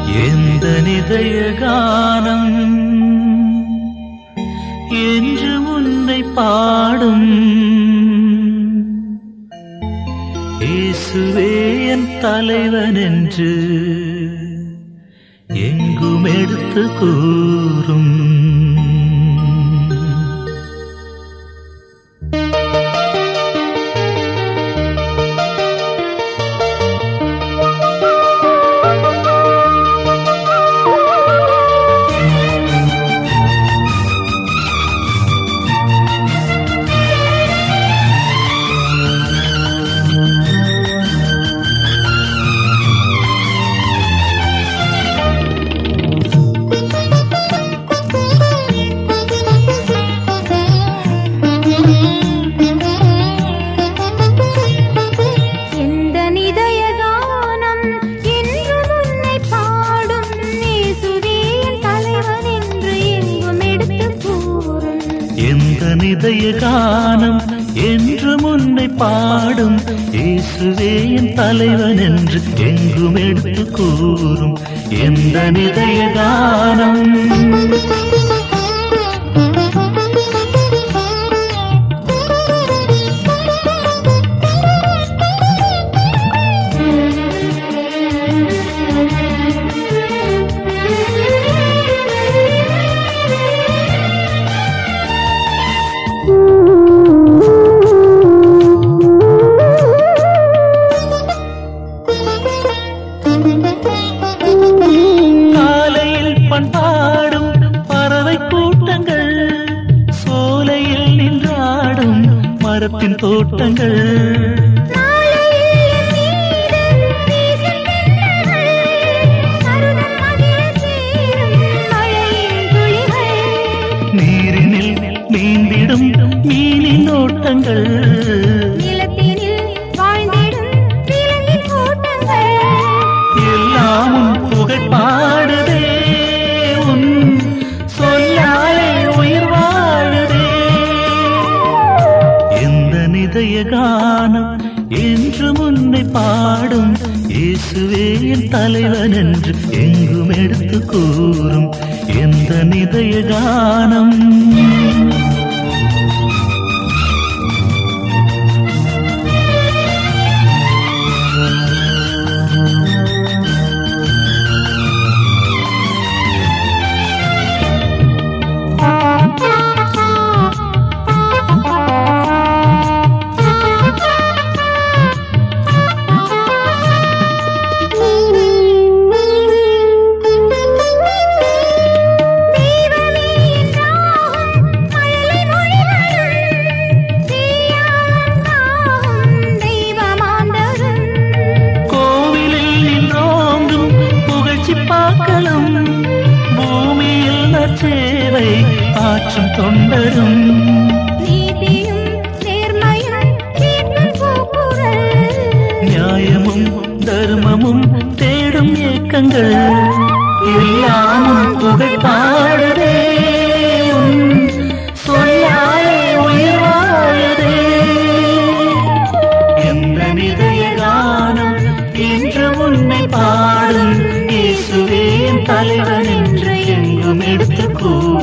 எந்த நிதய கானம் என்று உன்னை பாடும் இயேசுவே என் தலைவன் என்று எங்கும் எடுத்து கூறும் எந்த நிதய கானம் என்றும் உன்னை பாடும் இயேசுவே என் தலைவன் என்று எங்கும் எடுத்துக் கூறும் எந்த நிதய கானம் என்று முன்னை பாடும் இயேசுவே என் தலைவன் என்று எங்கும் எடுத்து கூறும் எந்த நிதய கானம் காலையில் பண்பாடும் பறவை கூட்டங்கள் சோலையில் நின்றாடும் மரத்தின் தோட்டங்கள் நீரினில் நீந்திடும் மீனின் ஓட்டங்கள் எல்லாம் உன் புகழ் பாடுதே உன் சொல்லாலே உயிர் வாழுதே எந்த நிதய கானம் என்று முன்னை பாடும் இயேசுவே என் தலைவன் என்று எங்கும் எடுத்து கூறும் எந்த நிதய கானம் கோவிலில் நின்றோங்கும் புகழ்ச்சி பாக்களும் பூமியில் நற்சேவை ஆற்றும் தொண்டரும் நியாயமும் தர்மமும் தேடும் ஏக்கங்கள் எல்லாமும் புகழ் பாடுதே உன் சொல்லாலே உயிர் வாழுதே எந்த நிதய கானம் என்று உன்னை பாடும் இயேசுவே என் தலைவன் என்று எங்கும் எடுத்து கூறும்